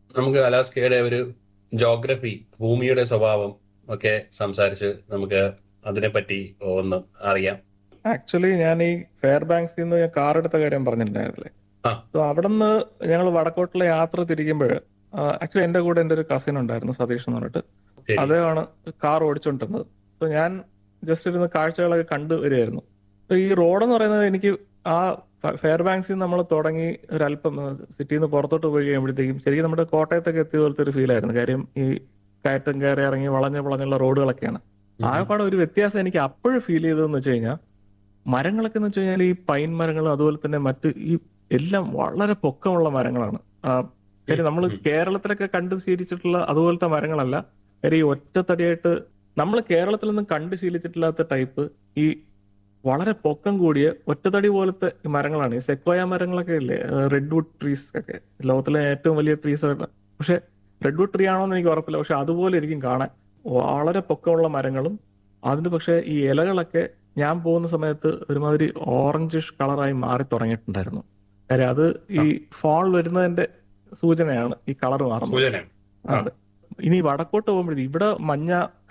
നമുക്ക് അലാസ്കയുടെ ഒരു ജോഗ്രഫി ഭൂമിയുടെ സ്വഭാവം ഒക്കെ സംസാരിച്ച് നമുക്ക് അതിനെപ്പറ്റി ഒന്ന് അറിയാം ആക്ച്വലി ഞാൻ ഈ ഫെയർ ബാങ്ക്സിൽ നിന്ന് ഞാൻ കാർ എടുത്ത കാര്യം പറഞ്ഞിട്ടുണ്ടായിരുന്നില്ലേ ആ. സോ അവിടെ നിന്ന് ഞങ്ങൾ വടക്കോട്ടുള്ള യാത്ര തിരിക്കുമ്പോൾ ആക്ച്വലി എന്റെ കൂടെ എന്റെ ഒരു കസിൻ ഉണ്ടായിരുന്നു സതീഷ് എന്ന് പറഞ്ഞിട്ട് ശരി. അദ്ദേഹമാണ് കാർ ഓടിച്ചോണ്ടിരുന്നത് സോ ഞാൻ ജസ്റ്റ് ഇരുന്ന് കാഴ്ചകളൊക്കെ കണ്ടു വരികയായിരുന്നു സോ ഈ റോഡ് എന്ന് പറയുന്നത് എനിക്ക് ആ ഫെയർ ബാങ്ക്സിൽ നമ്മൾ തുടങ്ങി ഒരല്പം സിറ്റിയിൽ നിന്ന് പുറത്തോട്ട് പോയി കഴിയുമ്പോഴത്തേക്കും ശരിക്കും നമ്മുടെ കോട്ടയത്തൊക്കെ എത്തിയ പോലത്തെ ഒരു ഫീൽ ആയിരുന്നു കാര്യം ഈ കയറ്റം കയറി ഇറങ്ങി വളഞ്ഞ വളഞ്ഞുള്ള റോഡുകളൊക്കെയാണ് ആകെപ്പാടെ ഒരു വ്യത്യാസം എനിക്ക് അപ്പോഴും ഫീൽ ചെയ്തതെന്ന് വെച്ച് കഴിഞ്ഞാൽ മരങ്ങളൊക്കെ എന്ന് വെച്ച് കഴിഞ്ഞാൽ ഈ പൈൻ മരങ്ങളും അതുപോലെ തന്നെ മറ്റ് ഈ എല്ലാം വളരെ പൊക്കമുള്ള മരങ്ങളാണ് ആ, കാര്യം നമ്മൾ ഉം. കേരളത്തിലൊക്കെ കണ്ടു ശീലിച്ചിട്ടുള്ള അതുപോലത്തെ മരങ്ങളല്ല കാര്യം ഈ ഒറ്റത്തടിയായിട്ട് നമ്മൾ കേരളത്തിൽ നിന്നും കണ്ടു ശീലിച്ചിട്ടില്ലാത്ത ടൈപ്പ് ഈ വളരെ പൊക്കം കൂടിയ ഒറ്റത്തടി പോലത്തെ ഈ മരങ്ങളാണ് ഈ സെക്വയ മരങ്ങളൊക്കെ ഇല്ലേ റെഡ് വുഡ് ട്രീസ് ഒക്കെ ലോകത്തിലെ ഏറ്റവും വലിയ ട്രീസ് പക്ഷെ റെഡ് വുഡ് ട്രീ ആണോ എന്ന് എനിക്ക് ഉറപ്പില്ല പക്ഷെ അതുപോലെ ഇരിക്കും കാണാൻ വളരെ പൊക്കമുള്ള മരങ്ങളും അതിന് പക്ഷെ ഈ ഇലകളൊക്കെ ഞാൻ പോകുന്ന സമയത്ത് ഒരുമാതിരി ഓറഞ്ചിഷ് കളറായി മാറി തുടങ്ങിയിട്ടുണ്ടായിരുന്നു കാര്യം അത് ഈ ഫോൾ വരുന്നതിന്റെ സൂചനയാണ് ഈ കളർ മാറുന്നത് സൂചന അതെ ഇനി വടക്കോട്ട് പോകുമ്പോഴേ ഇവിടെ മഞ്ഞ